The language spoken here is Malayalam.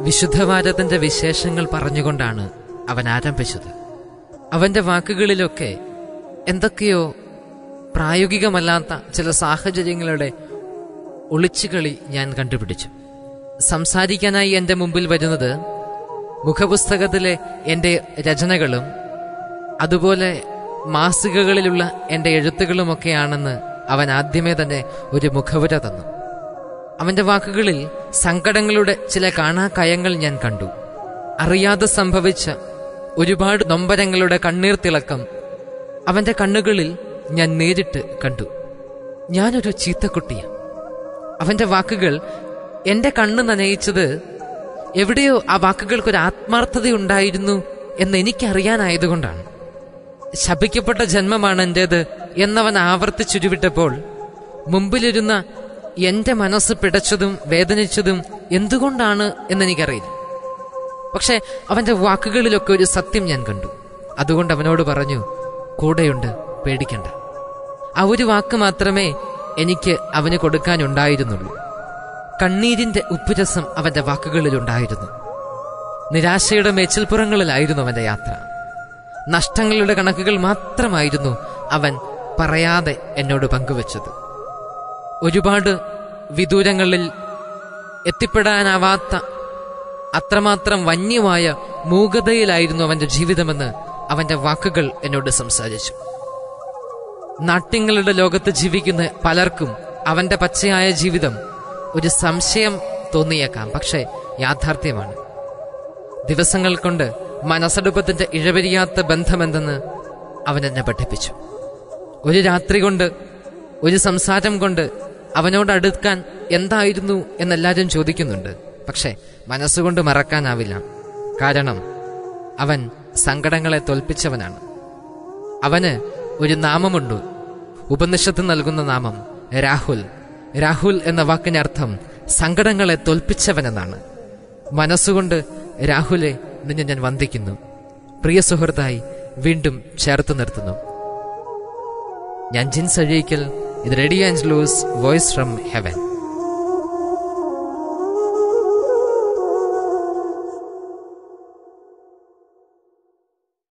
വിശുദ്ധവാരത്തിന്റെ വിശേഷങ്ങൾ പറഞ്ഞുകൊണ്ടാണ് അവൻ ആരംഭിച്ചത് അവന്റെ വാക്കുകളിലൊക്കെ എന്തൊക്കെയോ പ്രായോഗികമല്ലാത്ത ചില സാഹചര്യങ്ങളുടെ ഒളിച്ചുകളി ഞാൻ കണ്ടുപിടിച്ചു സംസാരിക്കാനായി എൻ്റെ മുമ്പിൽ വരുന്നത് മുഖപുസ്തകത്തിലെ എൻ്റെ രചനകളും അതുപോലെ മാസികകളിലുള്ള എൻ്റെ എഴുത്തുകളുമൊക്കെയാണെന്ന് അവൻ ആദ്യമേ തന്നെ ഒരു മുഖവുര തന്നു അവന്റെ വാക്കുകളിൽ സങ്കടങ്ങളുടെ ചില കാണാക്കയങ്ങൾ ഞാൻ കണ്ടു അറിയാതെ സംഭവിച്ച ഒരുപാട് നൊമ്പരങ്ങളുടെ കണ്ണീർ തിളക്കം അവന്റെ കണ്ണുകളിൽ ഞാൻ നേരിട്ട് കണ്ടു ഞാനൊരു ചീത്തക്കുട്ടിയാണ് അവന്റെ വാക്കുകൾ എന്റെ കണ്ണ് നനയിച്ചത് എവിടെയോ ആ വാക്കുകൾക്കൊരു ആത്മാർത്ഥതയുണ്ടായിരുന്നു എന്ന് എനിക്കറിയാനായതുകൊണ്ടാണ് ശപിക്കപ്പെട്ട ജന്മമാണ് എന്റേത് എന്നവൻ ആവർത്തിച്ചുരുവിട്ടപ്പോൾ മുമ്പിലിരുന്ന എന്റെ മനസ്സ് പിടച്ചതും വേദനിച്ചതും എന്തുകൊണ്ടാണ് എന്നെനിക്കറിയില്ല പക്ഷെ അവന്റെ വാക്കുകളിലൊക്കെ ഒരു സത്യം ഞാൻ കണ്ടു അതുകൊണ്ട് അവനോട് പറഞ്ഞു കൂടെയുണ്ട് പേടിക്കണ്ട ആ ഒരു വാക്ക് മാത്രമേ എനിക്ക് അവന് കൊടുക്കാനുണ്ടായിരുന്നുള്ളൂ കണ്ണീരിന്റെ ഉപ്പുരസം അവന്റെ വാക്കുകളിലുണ്ടായിരുന്നു നിരാശയുടെ മേച്ചിൽപ്പുറങ്ങളിലായിരുന്നു അവന്റെ യാത്ര നഷ്ടങ്ങളുടെ കണക്കുകൾ മാത്രമായിരുന്നു അവൻ പറയാതെ എന്നോട് പങ്കുവച്ചത് ഒരുപാട് വിദൂരങ്ങളിൽ എത്തിപ്പെടാനാവാത്ത അത്രമാത്രം വന്യമായ മൂകതയിലായിരുന്നു അവന്റെ ജീവിതമെന്ന് അവന്റെ വാക്കുകൾ എന്നോട് സംസാരിച്ചു നാട്യങ്ങളുടെ ലോകത്ത് ജീവിക്കുന്ന പലർക്കും അവന്റെ പച്ചയായ ജീവിതം ഒരു സംശയം തോന്നിയേക്കാം പക്ഷേ യാഥാർത്ഥ്യമാണ് ദിവസങ്ങൾ കൊണ്ട് മനസ്സടുപ്പത്തിന്റെ ഇഴവരിയാത്ത ബന്ധമെന്തെന്ന് അവൻ എന്നെ പഠിപ്പിച്ചു ഒരു രാത്രി കൊണ്ട് ഒരു സംസാരം കൊണ്ട് അവനോട് അടുക്കാൻ എന്തായിരുന്നു എന്നെല്ലാവരും ചോദിക്കുന്നുണ്ട് പക്ഷെ മനസ്സുകൊണ്ട് മറക്കാനാവില്ല കാരണം അവൻ സങ്കടങ്ങളെ തോൽപ്പിച്ചവനാണ് അവന് ഒരു നാമമുണ്ട് ഉപനിഷത്ത് നൽകുന്ന നാമം രാഹുൽ രാഹുൽ എന്ന വാക്കിനർത്ഥം സങ്കടങ്ങളെ തോൽപ്പിച്ചവനെന്നാണ് മനസ്സുകൊണ്ട് രാഹുലെ നിന്നെ ഞാൻ വന്ദിക്കുന്നു പ്രിയ സുഹൃത്തായി വീണ്ടും ചേർത്ത് നിർത്തുന്നു ഞാൻ ജിൻസ് അഴീക്കൽ ഇത് ready and lose voice from heaven